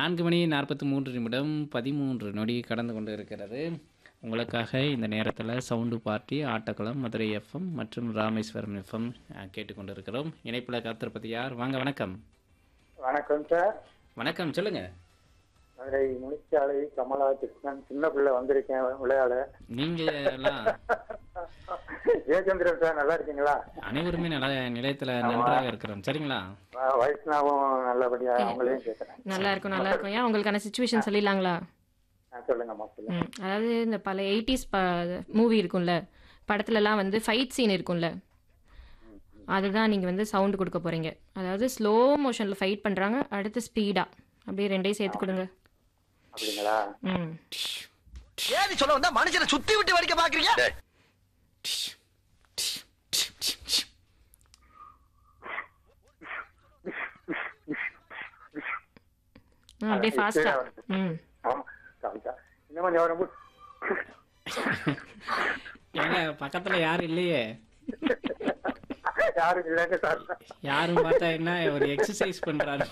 நான்கு மணி நாற்பத்தி மூன்று நிமிடம் பதிமூன்று நொடி கடந்து கொண்டு இருக்கிறது உங்களுக்காக இந்த நேரத்தில் sound party Attakulam Madurai FM மற்றும் ராமேஸ்வரம் எஃப்எம் கேட்டுக்கொண்டு இருக்கிறோம் இணைப்பில் காத்திருப்பது யார் வாங்க வணக்கம் வணக்கம் சார் வணக்கம் சொல்லுங்க மதுரை முனிச்சாலை கமலா கிருஷ்ணன் சின்ன பிள்ளை வந்திருக்கேன் விளையாட நீங்க எல்லாம் ஜெயச்சந்திரன் சார் நல்லா இருக்கீங்களா அனைவருமே நல்ல நிலையத்தில் நன்றாக இருக்கிறோம் சரிங்களா வ- வைஷ்ணவும் நல்லபடியா அவங்களையும் கேட்கறேன் நல்லா இருக்கும் நல்லா இருக்கும் ஏன் உங்களுக்கான சுச்சுவேஷன் சொல்லிடலாங்களா ஆ, சொல்லுங்கம்மா சொல்லுங்க ம் அதாவது இந்த பல எயிட்டிஸ் மூவி இருக்கும்ல படத்துலலாம் வந்து ஃபைட் சீன் இருக்கும்ல அதுதான் நீங்கள் வந்து சவுண்டு கொடுக்க போகிறீங்க அதாவது ஸ்லோ மோஷனில் ஃபைட் பண்ணுறாங்க அடுத்து ஸ்பீடாக அப்படியே ரெண்டையும் சேர்த்து கொடுங்க அப்படிங்களா ம் ஏன் சொல்ல வந்தா மனுஷனை சுத்தி விட்டு வரைக்க பாக்குறீங்க ஆ, அப்படியே ஃபாஸ்ட்டாக ம் ஆமா கவிதா இன்னும் கொஞ்சம் ரொம்ப ஏங்க பக்கத்தில் யாரும் இல்லையே யாரும் இல்லைங்க சார் யாரும் பார்த்தா என்ன ஒரு எக்ஸசைஸ் பண்றாரு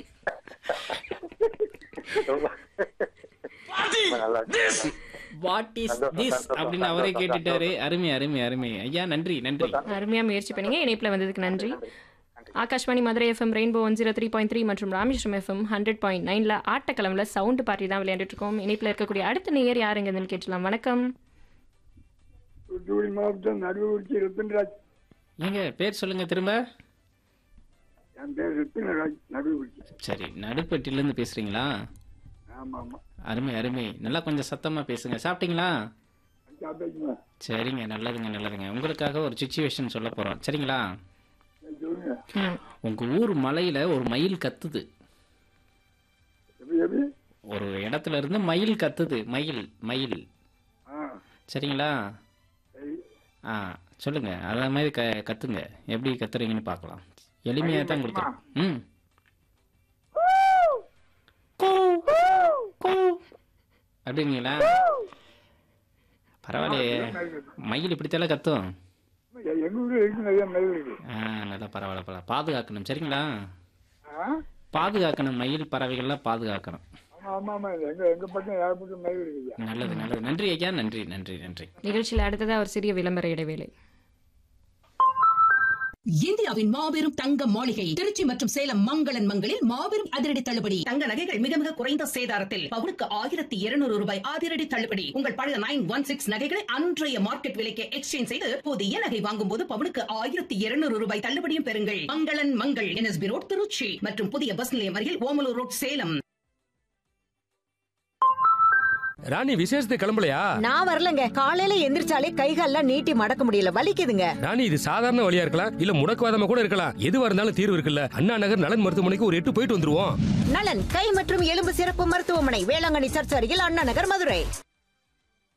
ரொம்ப ரொம்ப நல்லா இருக்கு. வாட் இஸ் சந்தோஷம், திஸ் சந்தோஷம், அப்படின்னு அவரே சந்தோஷம், கேட்டுட்டாரு அருமை அருமை அருமை ஐயா நன்றி நன்றி அருமையாக முயற்சி பண்ணீங்க இணைப்பில் வந்ததுக்கு நன்றி Akashvani Madurai FM rainbow one zero three point three மற்றும் ராமேஸ்வரம் எஃப்எம் ஹண்ட்ரட் பாயிண்ட் நைனில் ஆட்டக்கிழமில் சவுண்டு பார்ட்டி தான் விளையாண்டுட்டு இருக்கோம் இணைப்பில் இருக்கக்கூடிய அடுத்த நேயர் யாருங்கன்னு கேட்டலாம் வணக்கம் தூத்துக்குடி மாவட்டம் நடுவுச்சி ரத்தின்ராஜ் ஏங்க பேர் சொல்லுங்க திரும்ப என் பேர் ரத்தினராஜ் நடுவுச்சி சரி நடுப்பட்டிலேருந்து பேசுறீங்களா ஆமா ஆமா அருமை அருமை நல்லா கொஞ்சம் சத்தமா பேசுங்க சாப்பிட்டீங்களா சாப்பிட்டாச்சுமா சரிங்க நல்லதுங்க நல்லதுங்க உங்களுக்காக ஒரு சுச்சுவேஷன் சொல்ல போறோம் சரிங்களா சொல்லுங்க ம் உங்க ஊர் மலையில ஒரு மயில் கத்துது எப்படி எப்படி ஒரு இடத்துல இருந்து மயில் கத்துது மயில் மயில் ஆ சரிங்களா சரி ஆ சொல்லுங்க அத மாதிரி க கத்துங்க எப்படி கத்துறீங்கன்னு பார்க்கலாம் எளிமையாக தான் கொடுக்குறோம் ம் அப்படிங்களா பரவாயில்லையே மயில் இப்படித்தால கத்தும் எங்க ஊர்ல இருக்கு நிறைய மயில் இருக்கு ஆ நல்லா பரவாயில்ல பரவாயில்ல பாதுகாக்கணும் சரிங்களா ஆ பாதுகாக்கணும் மயில் பறவைகள்லாம் பாதுகாக்கணும் ஆமா ஆமா ஆமா எங்க எங்க பக்கம் ஏகப்பட்ட மயில் இருக்குயா நல்லது நல்லது நன்றி ஐயா நன்றி நன்றி நன்றி நிகழ்ச்சியில் அடுத்ததாக ஒரு சிறிய விளம்பர இடைவேளை இந்தியாவின் மாபெரும் தங்க மாளிகை திருச்சி மற்றும் சேலம் மங்களன் மங்களில் மாபெரும் அதிரடி தள்ளுபடி தங்க நகைகள் மிக மிக குறைந்த சேதாரத்தில் பவுனுக்கு ஆயிரத்தி இருநூறு ரூபாய் அதிரடி தள்ளுபடி உங்கள் பழைய நைன் ஒன் சிக்ஸ் நகைகளை அன்றைய மார்க்கெட் விலைக்கு எக்ஸ்சேஞ்ச் செய்து புதிய நகை வாங்கும் போது பவுனுக்கு ஆயிரத்தி இருநூறு ரூபாய் தள்ளுபடியும் பெறுங்கள் மங்களன் மங்கள் என்எஸ்பி ரோட் திருச்சி மற்றும் புதிய பஸ் நிலையம் அருகில் ஓமலூர் ரோட் சேலம் ராணி விசேஷத்துக்கு கிளம்பலையா நான் வரலங்க காலையில எந்திரிச்சாலே கைகால்லாம் நீட்டி மடக்க முடியல வலிக்குதுங்க ராணி இது சாதாரண வழியா இருக்கலாம் இல்ல முடக்குவாதமா கூட இருக்கலாம் எதுவா இருந்தாலும் தீர்வு இருக்குல்ல அண்ணா நகர் நலன் மருத்துவமனைக்கு ஒரு எட்டு போயிட்டு வந்துருவோம் நலன் கை மற்றும் எலும்பு சிறப்பு மருத்துவமனை வேளாங்கண்ணி சர்ச் அருகில் அண்ணா நகர் மதுரை